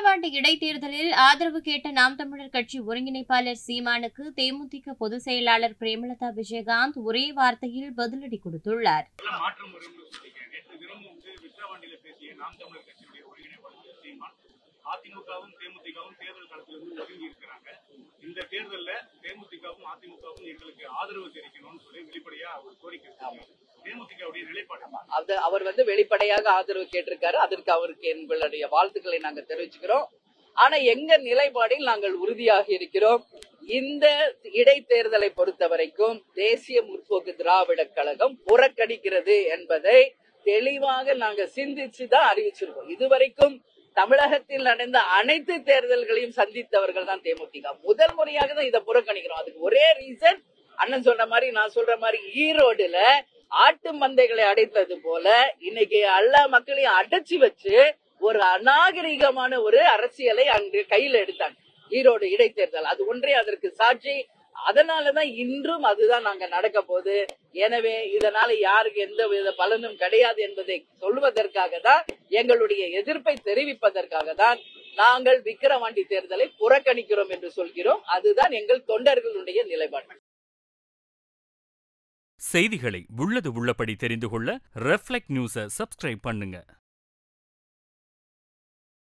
விக்கிரவாண்டி இடைத்தேர்தலில் ஆதரவு கேட்ட நாம் தமிழர் கட்சி ஒருங்கிணைப்பாளர் சீமானுக்கு தேமுதிக பொதுச் செயலாளர் பிரேமலதா விஜயகாந்த் ஒரே வார்த்தையில் பதிலடி கொடுத்துள்ளார் எல்லாம் மாற்றம் வரும்னு சொன்னீங்க நேற்று தினம் வந்து விக்கிரவாண்டியில பேசிய நாம் தமிழர் கட்சியுடைய ஒருங்கிணைப்பாளர் சீமான் அதிமுகவும் தேமுதிகவும் தேர்தல் களத்திலிருந்து ஒதுங்கி இருக்கிறாங்க இந்த தேர்தல்ல தேமுதிகவும் அதிமுகவும் எங்களுக்கு ஆதரவு தெரிவிக்கணும்னு சொல்லி வெளிப்படையா ஒரு கோரிக்கை வச்சிருக்காங்க. தேமுதிகவுடைய நிலைப்பாடு என்ன? அது அவர் வந்து வெளிப்படையாக ஆதரவு கேட்டிருக்காரு அதற்கு அவருக்கு எங்களுடைய வாழ்த்துக்களை நாங்க தெரிவிச்சுக்கிறோம் ஆனா எங்க நிலைப்பாடில் நாங்கள் உறுதியாக இருக்கிறோம் இந்த இடைத்தேர்தலை பொறுத்த வரைக்கும் தேசிய முற்போக்கு திராவிட கழகம் புறக்கணிக்கிறது என்பதை தெளிவாக நாங்க சிந்திச்சு தான் அறிவிச்சிருக்கோம் இதுவரைக்கும் தமிழகத்தில் நடந்த அனைத்து தேர்தல்களையும் சந்தித்தவர்கள் தான் தேமுதிக முதல் முறையாக தான் இதை புறக்கணிக்கிறோம் அதுக்கு ஒரே ரீசன் அண்ணன் சொன்ன மாதிரி நான் சொல்ற மாதிரி ஈரோடுல ஆட்டு மந்தைகளை அடைத்தது போல இன்னைக்கு எல்லா மக்களையும் அடைச்சு வச்சு ஒரு அநாகரிகமான ஒரு அரசியலை அங்கு கையில எடுத்தாங்க ஈரோடு இடைத்தேர்தல் அது ஒன்றே அதற்கு சாட்சி அதனாலதான் இன்றும் அதுதான் நாங்க நடக்க போகுது எனவே இதனால யாருக்கு எந்த வித பலனும் கிடையாது என்பதை சொல்வதற்காக தான் எங்களுடைய எதிர்ப்பை தெரிவிப்பதற்காக தான் நாங்கள் விக்கிரவாண்டி தேர்தலை புறக்கணிக்கிறோம் என்று சொல்கிறோம் அதுதான் எங்கள் தொண்டர்களுடைய நிலைப்பாடு செய்திகளை உள்ளது உள்ளபடி தெரிந்து கொள்ள ரெஃப்ளெக்ட் நியூஸை சப்ஸ்கிரைப் பண்ணுங்க